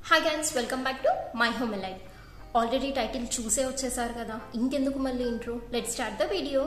hi guys welcome back to my home life already title చూసే వచ్చేసారు కదా ఇంకెందుకు మళ్ళీ intro let start the video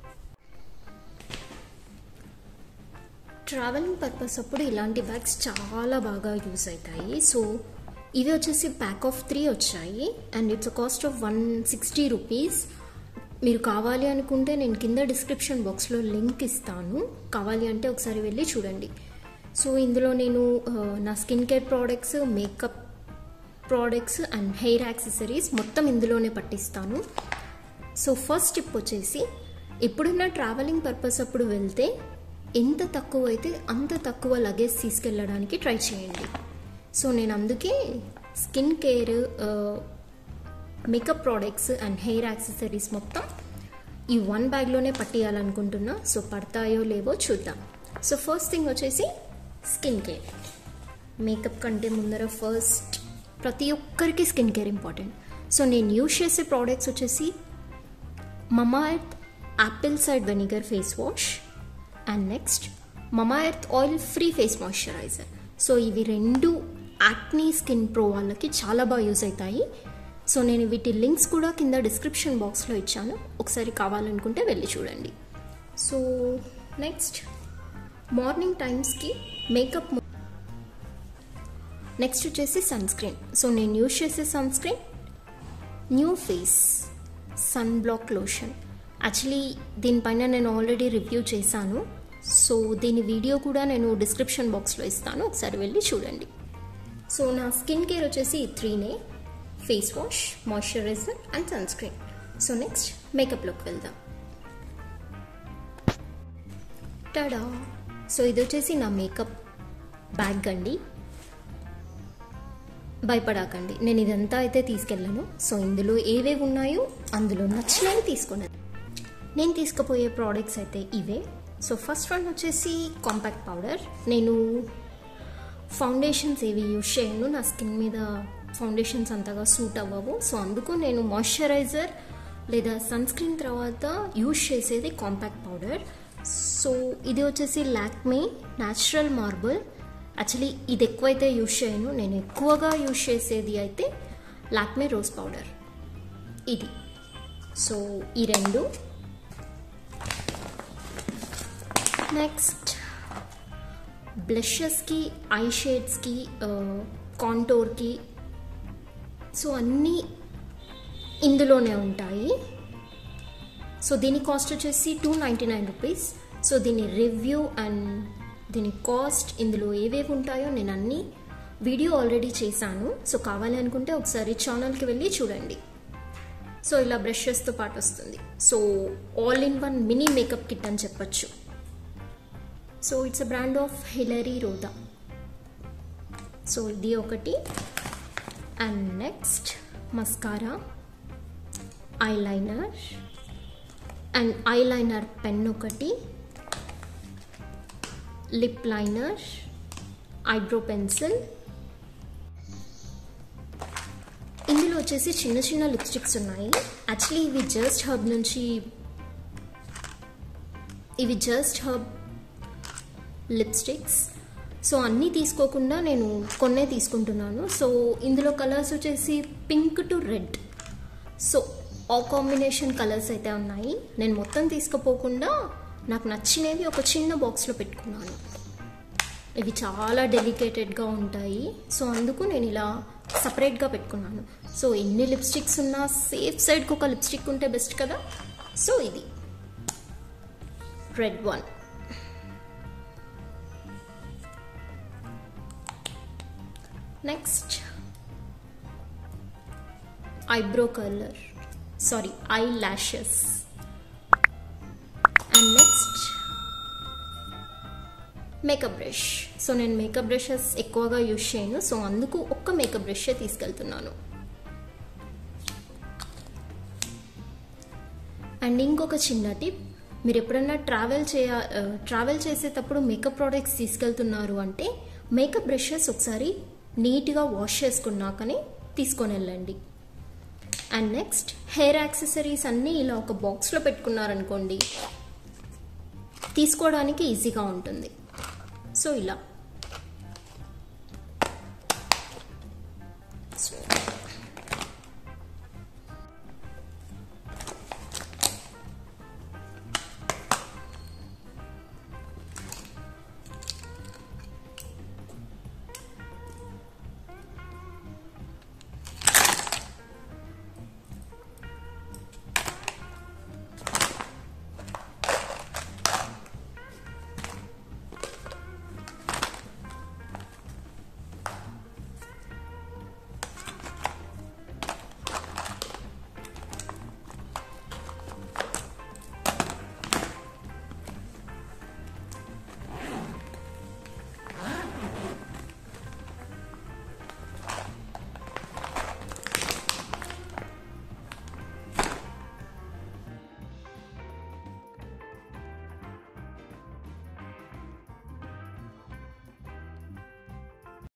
travelling purpose అప్పుడు ఇలాంటి బ్యాగ్స్ చాలా బాగా యూస్ అవుతాయి సో ఇవి వచ్చేసి ప్యాక్ ఆఫ్ త్రీ వచ్చాయి and it's cost of one sixty rupees మీరు కావాలి అనుకుంటే నేను కింద డిస్క్రిప్షన్ బాక్స్లో లింక్ ఇస్తాను కావాలి అంటే ఒకసారి వెళ్ళి చూడండి సో ఇందులో నేను ఆ, నా skin care products makeup products and hair accessories మొత్తం ఇందులోనే పట్టిస్తాను సో ఫస్ట్ టిప్ వచ్చేసి ఎప్పుడైనా ట్రావెలింగ్ పర్పస్ అప్పుడు వెళ్తే ఎంత తక్కువ అయితే అంత తక్కువ లగేజ్ తీసుకెళ్ళడానికి ట్రై చేయండి సో నేను అందుకే skin care makeup products and hair accessories మొత్తం ఈ వన్ బ్యాగ్లోనే పట్టియాలనుకుంటున్నా సో పడతాయో లేవో చూద్దాం సో ఫస్ట్ థింగ్ వచ్చేసి స్కిన్ కేర్ మేకప్ కంటే ముందర ఫస్ట్ ప్రతి ఒక్కరికి స్కిన్ కేర్ ఇంపార్టెంట్ సో నేను యూజ్ చేసే ప్రోడక్ట్స్ వచ్చేసి Mamaearth apple cider vinegar face wash and next Mamaearth oil free face moisturizer so ఇవి రెండు యాక్నీ స్కిన్ ప్రో వాళ్ళకి చాలా బాగా యూజ్ అవుతాయి సో నేను వీటి లింక్స్ కూడా కింద డిస్క్రిప్షన్ బాక్స్లో ఇచ్చాను ఒకసారి కావాలనుకుంటే వెళ్ళి చూడండి సో నెక్స్ట్ మార్నింగ్ టైమ్స్కి మేకప్ నెక్స్ట్ వచ్చేసి సన్ స్క్రీన్ సో నేను యూజ్ చేసే sunscreen new face sun block lotion actually దీనిపైన నేను ఆల్రెడీ రివ్యూ చేశాను సో దీని వీడియో కూడా నేను డిస్క్రిప్షన్ బాక్స్లో ఇస్తాను ఒకసారి వెళ్ళి చూడండి సో నా స్కిన్ కేర్ వచ్చేసి ఈ త్రీనే face wash moisturiser and sunscreen so next మేకప్లోకి వెళ్దాం టడా సో ఇది వచ్చేసి నా మేకప్ బ్యాగ్ అండి భయపడకండి నేను ఇదంతా అయితే తీసుకెళ్ళను సో ఇందులో ఏవేవి ఉన్నాయో అందులో నచ్చినవి తీసుకున్నాను నేను తీసుకుపోయే ప్రోడక్ట్స్ అయితే ఇవే సో ఫస్ట్ వన్ వచ్చేసి కాంపాక్ట్ పౌడర్ నేను ఫౌండేషన్స్ ఏవి యూజ్ చేయను నా స్కిన్ మీద ఫౌండేషన్స్ అంతగా సూట్ అవ్వవు సో అందుకు నేను మాయిశ్చరైజర్ లేదా సన్ స్క్రీన్ తర్వాత యూజ్ చేసేది కాంపాక్ట్ పౌడర్ సో ఇది వచ్చేసి లాక్మే న్యాచురల్ మార్బుల్ యాక్చువల్లీ ఇది ఎక్కువైతే యూజ్ చేయను నేను ఎక్కువగా యూజ్ చేసేది అయితే లాక్మే రోజ్ పౌడర్ ఇది సో ఈ రెండు నెక్స్ట్ బ్లషెస్కి ఐ షేడ్స్కి కాంటోర్కి సో అన్నీ ఇందులోనే ఉంటాయి సో దీని కాస్ట్ వచ్చేసి two ninety nine rupees so దీని రివ్యూ అండ్ దీని కాస్ట్ ఇందులో ఏవేవి ఉంటాయో నేను అన్నీ వీడియో ఆల్రెడీ చేశాను సో కావాలి అనుకుంటే ఒకసారి ఛానల్కి వెళ్ళి చూడండి సో ఇలా బ్రషెస్తో పాటు వస్తుంది so all in one mini makeup kit అని చెప్పచ్చు so it's a brand of Hilary Rhoda so ఇది ఒకటి and next mascara eyeliner and eyeliner pen ఒకటి లిప్ లైనర్ ఐబ్రో పెన్సిల్ ఇందులో వచ్చేసి చిన్న చిన్న లిప్స్టిక్స్ ఉన్నాయి యాక్చువల్లీ ఇవి జస్ట్ హబ్ నుంచి ఇవి జస్ట్ హబ్ లిప్స్టిక్స్ సో అన్నీ తీసుకోకుండా నేను కొన్నే తీసుకుంటున్నాను సో ఇందులో కలర్స్ వచ్చేసి పింక్ టు రెడ్ సో ఆ కాంబినేషన్ కలర్స్ అయితే ఉన్నాయి నేను మొత్తం తీసుకుపోకుండా నాకు నచ్చినవి ఒక చిన్న బాక్స్లో పెట్టుకున్నాను ఇవి చాలా డెలికేటెడ్గా ఉంటాయి సో అందుకు నేను ఇలా సపరేట్గా పెట్టుకున్నాను సో ఎన్ని లిప్స్టిక్స్ ఉన్నా సేఫ్ సైడ్కి ఒక లిప్స్టిక్ ఉంటే బెస్ట్ కదా సో ఇది red one next eyebrow colour sorry eyelashes and next makeup brush so నేను మేకప్ బ్రషెస్ ఎక్కువగా యూజ్ చేయను సో అందుకు ఒక్క మేకప్ బ్రషే తీసుకెళ్తున్నాను అండ్ ఇంకొక చిన్న టిప్ మీరు ఎప్పుడన్నా ట్రావెల్ చేయ ట్రావెల్ చేసేటప్పుడు మేకప్ ప్రోడక్ట్స్ తీసుకెళ్తున్నారు అంటే మేకప్ బ్రషెస్ ఒకసారి నీట్గా వాష్ చేసుకున్నాకనే తీసుకొని వెళ్ళండి అండ్ నెక్స్ట్ హెయిర్ యాక్సెసరీస్ అన్నీ ఇలా ఒక బాక్స్లో పెట్టుకున్నారనుకోండి తీసుకోవడానికి ఈజీగా ఉంటుంది సో ఇలా సో